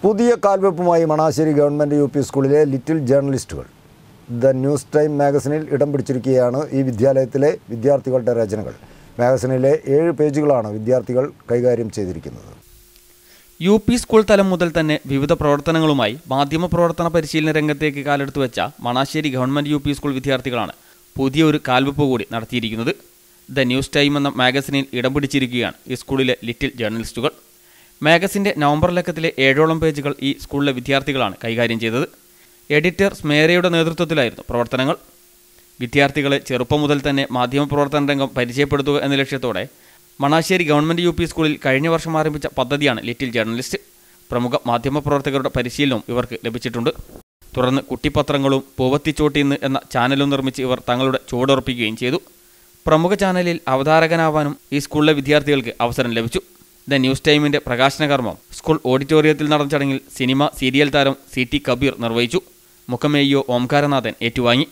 പുതിയ കാൽവെപ്പുമായി Manassery government U P സ്കൂളിലെ ലിറ്റിൽ ജേർണലിസ്റ്റുകൾ ദ ന്യൂസ് ടൈം മാഗസിനിൽ ഇടം പിടിച്ചിരിക്കുകയാണ് ഈ വിദ്യാലയത്തിലെ വിദ്യാർത്ഥികളുടെ രചനകൾ മാഗസിനിലെ ഏഴ് പേജുകളാണ് വിദ്യാർത്ഥികൾ കൈകാര്യം ചെയ്തിരിക്കുന്നത് യു പി സ്കൂൾ തലം മുതൽ തന്നെ വിവിധ പ്രവർത്തനങ്ങളുമായി മാധ്യമപ്രവർത്തന പരിശീലന രംഗത്തേക്ക് കാലെടുത്തു വെച്ച Manassery government U P school വിദ്യാർത്ഥികളാണ് പുതിയൊരു കാൽവെപ്പ് കൂടി നടത്തിയിരിക്കുന്നത് ദ ന്യൂസ് ടൈം എന്ന മാഗസിനിൽ ഇടം പിടിച്ചിരിക്കുകയാണ് ഈ സ്കൂളിലെ ലിറ്റിൽ ജേർണലിസ്റ്റുകൾ മാഗസിൻ്റെ നവംബർ ലക്കത്തിലെ ഏഴോളം പേജുകൾ ഈ സ്കൂളിലെ വിദ്യാർത്ഥികളാണ് കൈകാര്യം ചെയ്തത് എഡിറ്റർ സ്മേരയുടെ നേതൃത്വത്തിലായിരുന്നു പ്രവർത്തനങ്ങൾ വിദ്യാർത്ഥികളെ ചെറുപ്പം മുതൽ തന്നെ മാധ്യമപ്രവർത്തന രംഗം പരിചയപ്പെടുത്തുക എന്ന ലക്ഷ്യത്തോടെ മണാശ്ശേരി ഗവൺമെൻറ് യു പി സ്കൂളിൽ കഴിഞ്ഞ വർഷം ആരംഭിച്ച പദ്ധതിയാണ് ലിറ്റിൽ ജേർണലിസ്റ്റ് പ്രമുഖ മാധ്യമപ്രവർത്തകരുടെ പരിശീലനവും ഇവർക്ക് ലഭിച്ചിട്ടുണ്ട് തുടർന്ന് കുട്ടിപ്പത്രങ്ങളും പൂവത്തിച്ചോട്ടിന്ന് എന്ന ചാനലും നിർമ്മിച്ച് ഇവർ തങ്ങളുടെ ചുവടുറപ്പിക്കുകയും ചെയ്തു പ്രമുഖ ചാനലിൽ അവതാരകനാവാനും ഈ സ്കൂളിലെ വിദ്യാർത്ഥികൾക്ക് അവസരം ലഭിച്ചു ദ ന്യൂസ് ടൈമിൻ്റെ പ്രകാശന കർമ്മം സ്കൂൾ ഓഡിറ്റോറിയത്തിൽ നടന്ന ചടങ്ങിൽ സിനിമ സീരിയൽ താരം സി ടി കബീർ നിർവഹിച്ചു മുഖമേയ്യോ ഓംകാരനാഥൻ ഏറ്റുവാങ്ങി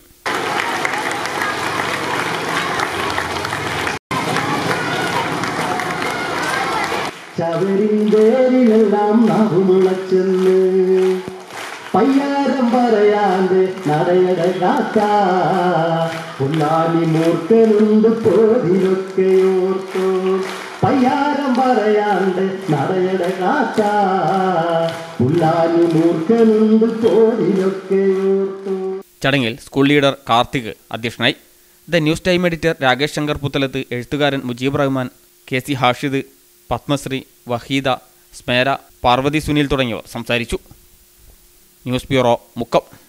ചവരിന്തേരിലെല്ലാം നവുമുളച്ചെന്ന് പയ്യാരം പറയാതെ നടയട കാത്ത പുന്നാനി മൂർഖനുണ്ട് പോതിലൊക്കെ ഓർത്തു പയ്യാരം പറയാണ്ട് നടയട കാത്ത പുല്ലാനി മൂർഖനുണ്ട് പോതിലൊക്കെ ഓർത്തു ചടങ്ങിൽ സ്കൂൾ ലീഡർ കാർത്തിക് അധ്യക്ഷനായി the news time editor Rakesh Shankar Puthalath എഴുത്തുകാരൻ മുജീബ് റഹ്മാൻ കെ സി ഹാഷിദ് പത്മശ്രീ വഹീദ സ്മേര പാർവതി സുനിൽ തുടങ്ങിയവർ സംസാരിച്ചു ന്യൂസ് ബ്യൂറോ മുക്കം